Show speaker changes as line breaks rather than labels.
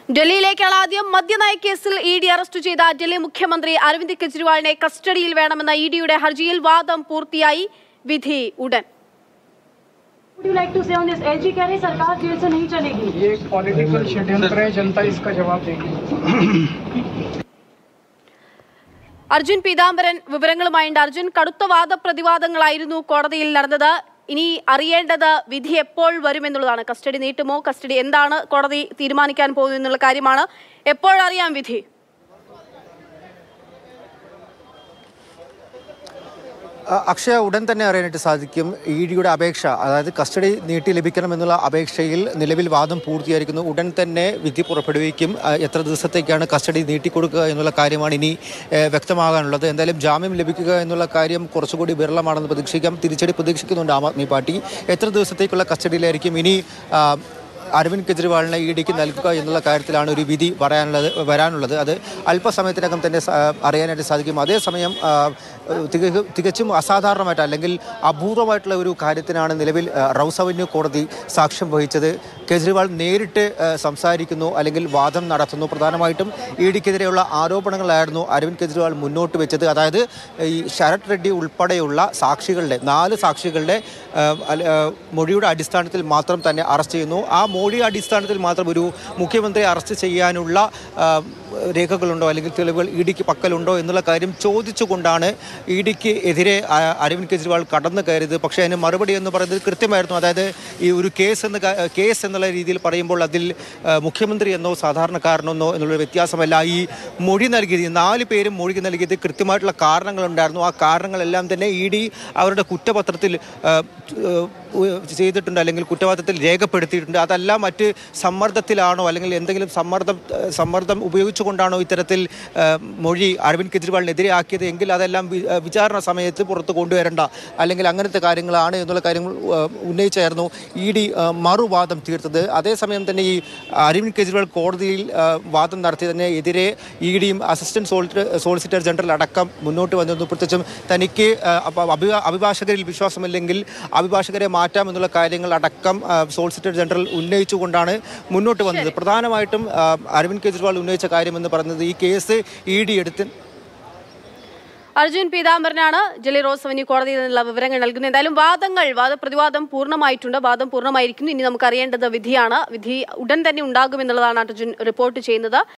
ഡൽഹിയിലേക്കാണ് ആദ്യം മദ്യനയ കേസിൽ E D arrest ചെയ്ത ഡൽഹി മുഖ്യമന്ത്രി അരവിന്ദ് കെജ്രിവാളിനെ കസ്റ്റഡിയിൽ വേണമെന്ന ഇ ഡിയുടെ ഹർജിയിൽ വാദം പൂർത്തിയായി വിധി ഉടൻ
Would you like to say on this? LG कह रही सरकार जेल से नहीं चलेगी
ये एक पॉलिटिकल षड्यंत्र है जनता इसका जवाब देगी
അർജുൻ പീതാംബരൻ വിവരങ്ങളുമായുണ്ട് അർജുൻ കടുത്ത വാദപ്രതിവാദങ്ങളായിരുന്നു കോടതിയിൽ നടന്നത് ഇനി അറിയേണ്ടത് വിധി എപ്പോൾ വരുമെന്നുള്ളതാണ് കസ്റ്റഡി നീട്ടുമോ കസ്റ്റഡി എന്താണ് കോടതി തീരുമാനിക്കാൻ പോകുന്നത് എന്നുള്ള കാര്യമാണ് എപ്പോഴറിയാം വിധി
അ- അക്ഷയ ഉടൻ തന്നെ അറിയാനായിട്ട് സാധിക്കും ഇ ഡിയുടെ അപേക്ഷ അതായത് കസ്റ്റഡി നീട്ടി ലഭിക്കണമെന്നുള്ള അപേക്ഷയിൽ നിലവിൽ വാദം പൂർത്തിയായിരിക്കുന്നു ഉടൻ തന്നെ വിധി പുറപ്പെടുവിക്കും അ, എത്ര ദിവസത്തേക്കാണ് കസ്റ്റഡി നീട്ടിക്കൊടുക്കുക എന്നുള്ള കാര്യമാണ് ഇനി എ, വ്യക്തമാകാനുള്ളത് എന്തായാലും ജാമ്യം ലഭിക്കുക എന്നുള്ള കാര്യം കുറച്ചുകൂടി വിരളമാണെന്ന് പ്രതീക്ഷിക്കാം തിരിച്ചടി പ്രതീക്ഷിക്കുന്നുണ്ട് ആം ആദ്മി പാർട്ടി എത്ര ദിവസത്തേക്കുള്ള കസ്റ്റഡിയിലായിരിക്കും ഇനി ആ, അരവിന്ദ് കെജ്രിവാളിനെ ഇ ഡിക്ക് നൽകുക എന്നുള്ള കാര്യത്തിലാണ് ഒരു വിധി പറയാനുള്ളത് വരാനുള്ളത് അത് അല്പസമയത്തിനകം തന്നെ സ- അറിയാനായിട്ട് സാധിക്കും അതേസമയം ആ, തിക- തികച്ചും അസാധാരണമായിട്ട് അല്ലെങ്കിൽ അപൂർവമായിട്ടുള്ള ഒരു കാര്യത്തിനാണ് നിലവിൽ ആ, റൌസ് അവന്യൂ കോടതി സാക്ഷ്യം വഹിച്ചത് കെജ്രിവാൾ നേരിട്ട് ആ, സംസാരിക്കുന്നു അല്ലെങ്കിൽ വാദം നടത്തുന്നു പ്രധാനമായിട്ടും ഇ ഡിക്കെതിരെയുള്ള ആരോപണങ്ങളായിരുന്നു അരവിന്ദ് കെജ്രിവാൾ മുന്നോട്ട് വെച്ചത് അതായത് ഈ ശരത് റെഡ്ഡി ഉൾപ്പെടെയുള്ള സാക്ഷികളുടെ നാല് സാക്ഷികളുടെ ആ, അല്ല- ആ, മൊഴിയുടെ അടിസ്ഥാനത്തിൽ മാത്രം തന്നെ അറസ്റ്റ് ചെയ്യുന്നു ആ മൊഴിയുടെ അടിസ്ഥാനത്തിൽ മാത്രം ഒരു മുഖ്യമന്ത്രിയെ അറസ്റ്റ് ചെയ്യാനുള്ള ആ, രേഖകളുണ്ടോ അല്ലെങ്കിൽ തെളിവുകൾ ഇ ഡിക്ക് പക്കലുണ്ടോ എന്നുള്ള കാര്യം ചോദിച്ചുകൊണ്ടാണ് ഇ ഡിക്ക് എതിരെ ആ, അരവിന്ദ് കെജ്രിവാൾ കടന്നു കയറിയത് പക്ഷേ അതിന് മറുപടി എന്ന് പറയുന്നത് കൃത്യമായിരുന്നു അതായത് ഈ ഒരു കേസ് എന്ന് ക- കേസ് എന്നുള്ള രീതിയിൽ പറയുമ്പോൾ അതിൽ ആ, മുഖ്യമന്ത്രി എന്നോ സാധാരണക്കാരനെന്നോ എന്നുള്ള വ്യത്യാസമല്ല ഈ മൊഴി നൽകിയത് ഈ നാല് പേരും മൊഴി നൽകിയത് കൃത്യമായിട്ടുള്ള കാരണങ്ങളുണ്ടായിരുന്നു ആ കാരണങ്ങളെല്ലാം തന്നെ ഇ ഡി അവരുടെ കുറ്റപത്രത്തിൽ ആ, ഉ- ചെയ്തിട്ടുണ്ട് അല്ലെങ്കിൽ കുറ്റപത്രത്തിൽ രേഖപ്പെടുത്തിയിട്ടുണ്ട് അതല്ല മറ്റ് സമ്മർദ്ദത്തിലാണോ അല്ലെങ്കിൽ എന്തെങ്കിലും സമ്മർദ്ദം സമ്മർദ്ദം ഉപയോഗിച്ചുകൊണ്ടാണോ ഇത്തരത്തിൽ ആ, മൊഴി അരവിന്ദ് കെജ്രിവാളിനെതിരെ ആക്കിയത് എങ്കിൽ അതെല്ലാം വി- ആ, വിചാരണ സമയത്ത് പുറത്ത് കൊണ്ടുവരേണ്ട അല്ലെങ്കിൽ അങ്ങനത്തെ കാര്യങ്ങളാണ് എന്നുള്ള കാര്യങ്ങൾ ആ, ഉന്നയിച്ചായിരുന്നു ഇ ഡി ആ, മറുവാദം തീർത്തത് അതേസമയം തന്നെ ഈ അരവിന്ദ് കെജ്രിവാൾ കോടതിയിൽ ആ, വാദം നടത്തിയതിന് എതിരെ ഇ ഡിയും അസിസ്റ്റന്റ് സോളിസിറ്റർ സോളിസിറ്റർ ജനറൽ അടക്കം മുന്നോട്ട് വന്നിരുന്നു പ്രത്യേകിച്ചും തനിക്ക് ആ, അപ്പ- അഭിഭാ- അഭിഭാഷകരിൽ വിശ്വാസമില്ലെങ്കിൽ അഭിഭാഷകരെ മാറ്റാം എന്നുള്ള കാര്യങ്ങൾ അടക്കം ആ, സോളിസിറ്റർ ജനറൽ ഉന്നയിച്ചുകൊണ്ടാണ് മുന്നോട്ട് വന്നത് പ്രധാനമായിട്ടും ആ, അരവിന്ദ് കെജ്രിവാൾ ഉന്നയിച്ച കാര്യമെന്ന് പറയുന്നത് ഈ കേസ് ഇ ഡി എടുത്ത്
അർജുൻ പീതാംബരനാണ് ജലി റോസ് അവന്യൂ കോടതിയിൽ നിന്നുള്ള വിവരങ്ങൾ നൽകുന്നത് എന്തായാലും വാദങ്ങൾ വാദപ്രതിവാദം പൂർണ്ണമായിട്ടുണ്ട് വാദം പൂർണ്ണമായിരിക്കുന്നു ഇനി നമുക്ക് അറിയേണ്ടത് വിധിയാണ് വിധി ഉടൻ തന്നെ ഉണ്ടാകുമെന്നുള്ളതാണ് അർജുൻ റിപ്പോർട്ട് ചെയ്യുന്നത്